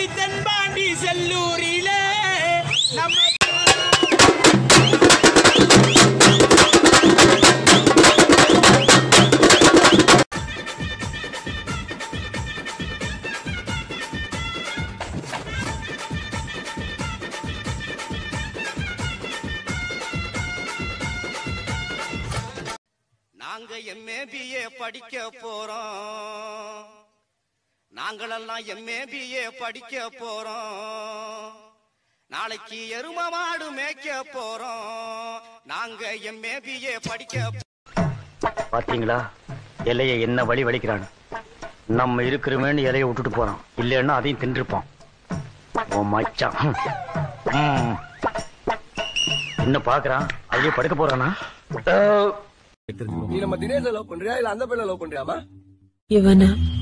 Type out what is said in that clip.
தென்பாண்டி செல்லூரிலே நம்ம நாங்க எம்ஏ பிஏ படிக்க போறோம் நாங்களெல்லாம் எம்ஏ பிஏ படிக்க போறோம் நாளைக்கு எரும மாடு மேய்க்க போறோம் நாங்க எம்ஏ பிஏ படிக்க பாத்தீங்களா இலைய என்ன வழி வலிக்கிறான்னு நம்ம இருக்கிறோமேன்னு இலைய விட்டுட்டு போறான் இல்லைன்னா அதையும் தின்றுப்பான் ஓ மச்சான் ம். என்ன பாக்குறான் அதுலயே படுக்க போறானா நீ நம்ம தினேஷ லவ் பண்றியா இல்ல அந்த பையனை லவ் பண்றியாமா இவனை